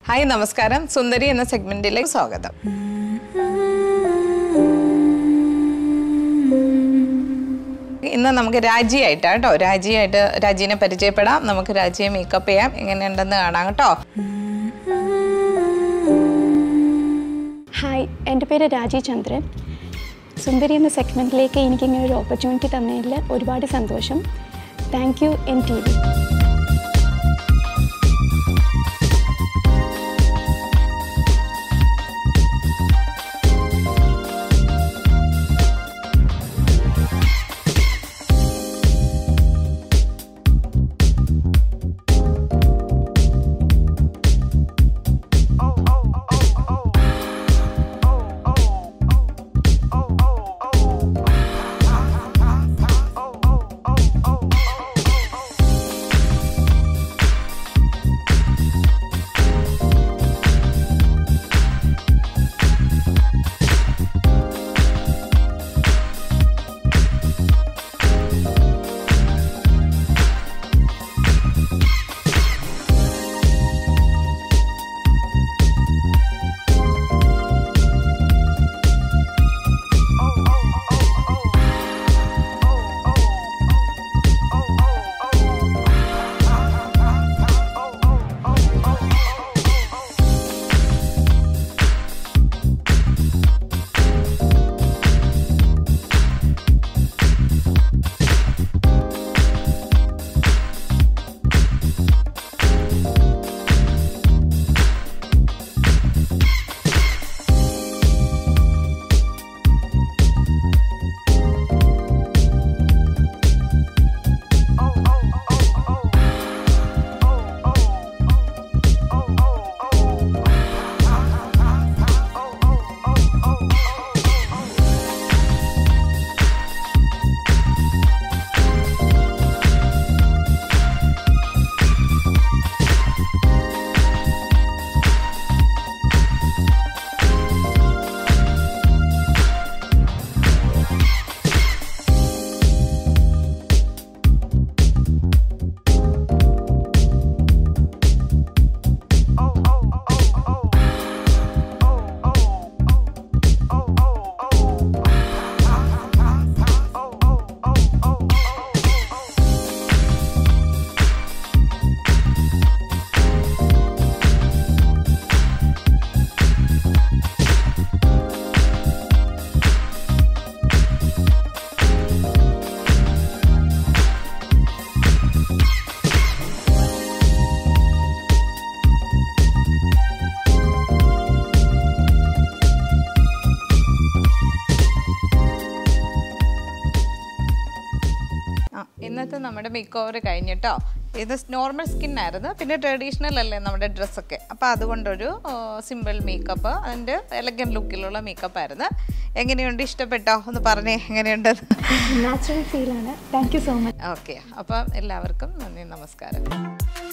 hi നമസ്കാരം സുന്ദരി എന്ന സെഗ്മെന്റിലേക്ക് സ്വാഗതം ഇന്ന് നമുക്ക് രാജിയായിട്ടാ കേട്ടോ രാജിയായിട്ട് രാജീനെ പരിചയപ്പെടാം നമുക്ക് രാജിയെ മേക്കപ്പ് ചെയ്യാം എങ്ങനെയുണ്ടെന്ന് കാണാം കേട്ടോ ഹായ് എൻ്റെ പേര് രാജി ചന്ദ്രൻ സുന്ദരി എന്ന സെഗ്മെൻറ്റിലേക്ക് എനിക്കിങ്ങനെ ഒരു ഓപ്പർച്യൂണിറ്റി തന്നതിൽ ഒരുപാട് സന്തോഷം thank you N T V ആ ഇന്നത്തെ നമ്മുടെ മേക്ക് ഓവർ കഴിഞ്ഞിട്ടോ ഇത് നോർമൽ സ്കിൻ ആയിരുന്നു പിന്നെ ട്രഡീഷണൽ അല്ലേ നമ്മുടെ ഡ്രസ്സൊക്കെ അപ്പോൾ അതുകൊണ്ടൊരു സിമ്പിൾ മേക്കപ്പ് അതിൻ്റെ എലഗൻ ലുക്കിലുള്ള മേക്കപ്പ് ആയിരുന്നു എങ്ങനെയുണ്ട് ഇഷ്ടപ്പെട്ടോ ഒന്ന് പറഞ്ഞേ എങ്ങനെയുണ്ട് നാച്ചുറൽ ഫീലാണ് thank you so much okay അപ്പം എല്ലാവർക്കും നന്ദി നമസ്കാരം